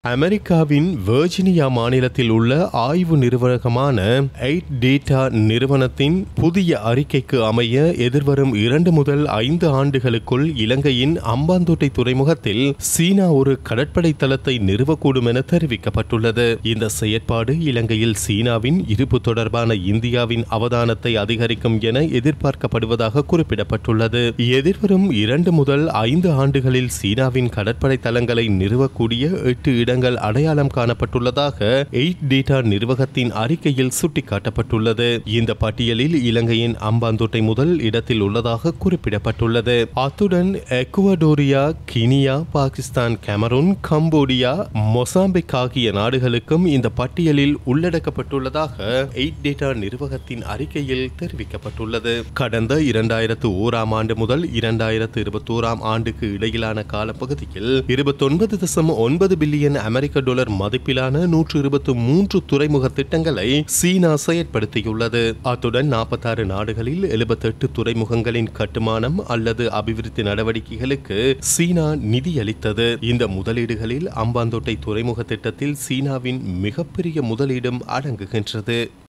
அமெரிக்காவின் வெர்ஜினியா மாநிலத்தில் உள்ள ஆய்வு நிறுவனமான எயிட் டேட்டா நிறுவனத்தின் புதிய அறிக்கைக்கு அமைய எதிர்வரும் இரண்டு முதல் ஐந்து ஆண்டுகளுக்குள் இலங்கையின் அம்பாந்தோட்டை துறைமுகத்தில் சீனா ஒரு கடற்படை தளத்தை நிறுவக்கூடும் என தெரிவிக்கப்பட்டுள்ளது இந்த செயற்பாடு இலங்கையில் சீனாவின் இருப்பு தொடர்பான இந்தியாவின் அவதானத்தை அதிகரிக்கும் என எதிர்பார்க்கப்படுவதாக குறிப்பிடப்பட்டுள்ளது எதிர்வரும் இரண்டு முதல் ஐந்து ஆண்டுகளில் சீனாவின் கடற்படை தளங்களை நிறுவக்கூடிய எட்டு இடங்கள் அடையாளம் காணப்பட்டுள்ளதாக எயிட் டேட்டா நிர்வாகத்தின் அறிக்கையில் சுட்டிக்காட்டப்பட்டுள்ளது இந்த பட்டியலில் இலங்கையின் அம்பாந்தோட்டை முதல் இடத்தில் உள்ளதாக குறிப்பிடப்பட்டுள்ளது அத்துடன் Equatorial Guinea Pakistan Cameroon Cambodia Mozambique ஆகிய நாடுகளுக்கும் இந்த பட்டியலில் உள்ளடக்கப்பட்டுள்ளதாக எயிட் டேட்டா நிர்வாகத்தின் அறிக்கையில் தெரிவிக்கப்பட்டுள்ளது கடந்த இரண்டாயிரத்து ஓராம் ஆண்டு முதல் இரண்டாயிரத்து இருபத்தோராம் ஆண்டுக்கு இடையிலான காலப்பகுதியில் இருபத்தொன்பது தசம் ஒன்பது பில்லியன் அமெரிக்க டாலர் மதிப்பிலான நூற்று இருபத்தி மூன்று துறைமுக திட்டங்களை சீனா செயற்படுத்தியுள்ளது அத்துடன் நாற்பத்தாறு நாடுகளில் எழுபத்தெட்டு துறைமுகங்களின் கட்டுமானம் அல்லது அபிவிருத்தி நடவடிக்கைகளுக்கு சீனா நிதியளித்தது இந்த முதலீடுகளில் அம்பாந்தோட்டை துறைமுக திட்டத்தில் சீனாவின் மிகப்பெரிய முதலீடும் அடங்குகின்றது